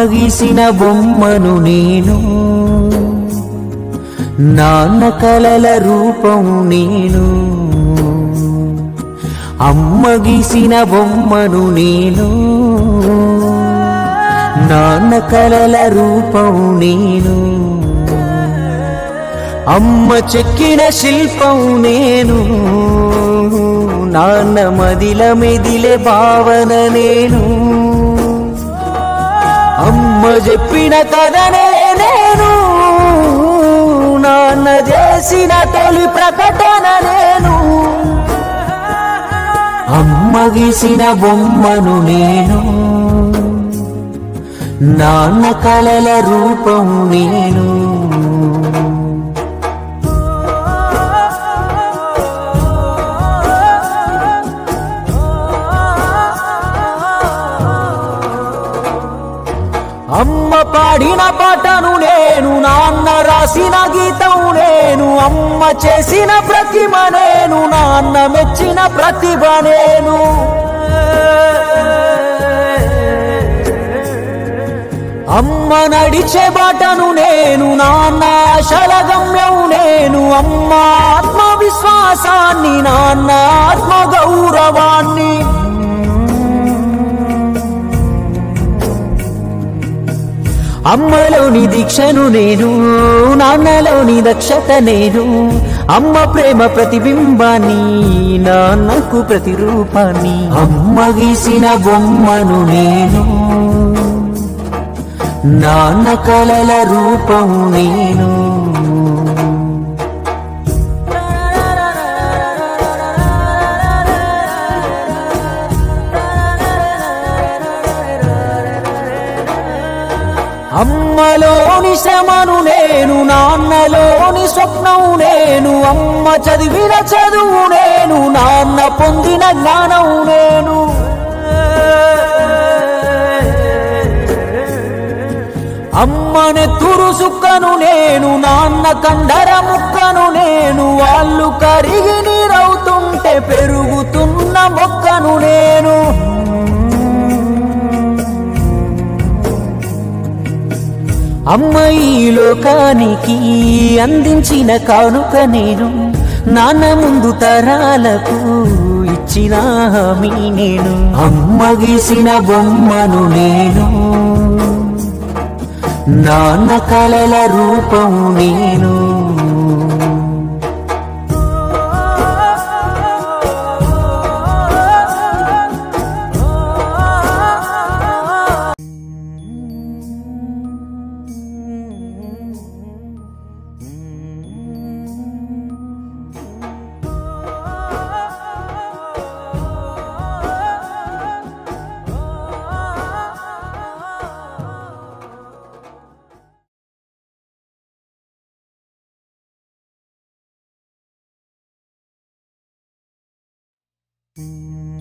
గీసిన బొమ్మను నేను నాన్న కలల రూపం నేను అమ్మ గీసిన బొమ్మను నేను నాన్న కలల రూపం నేను అమ్మ చెక్కిన శిల్పం నేను నాన్న మదిల మెదిలే భావన నేను అమ్మ చెప్పిన కథనే నేను నాన్న చేసిన తొలి ప్రకటన నేను అమ్మ గీసిన బొమ్మను నేను నాన్న కలల రూపం నేను అమ్మ పాడిన పాటను నేను నాన్న రాసిన గీతం నేను అమ్మ చేసిన ప్రతిమ నేను నాన్న మెచ్చిన ప్రతిభ నేను అమ్మ నడిచే బాటను నేను నాన్న ఆశల గమ్యం నేను అమ్మ ఆత్మవిశ్వాసాన్ని నాన్న ఆత్మ గౌరవాన్ని అమ్మలోని దీక్షను నేను నాన్నలోని దక్షత నేను అమ్మ ప్రేమ ప్రతిబింబాన్ని నాన్నకు ప్రతిరూపాన్ని అమ్మ గీసిన బొమ్మను నేను నాన్న కలల రూపం నేను అమ్మలోని శ్రమను నేను నాన్నలోని స్వప్నం నేను అమ్మ చదివిన చదువు నేను నాన్న పొందిన జ్ఞానం నేను అమ్మని తురు సుక్కను నేను నాన్న కండర ముక్కను నేను వాళ్ళు కరిగి నీరవుతుంటే పెరుగుతున్న మొక్కను నేను అమ్మ ఈ లోకానికి అందించిన కానుక నేను నాన్న ముందు తరాలకు ఇచ్చిన హామీ నేను అమ్మ గీసిన బొమ్మను నేను నాన్న కలల రూపం నేను Mm.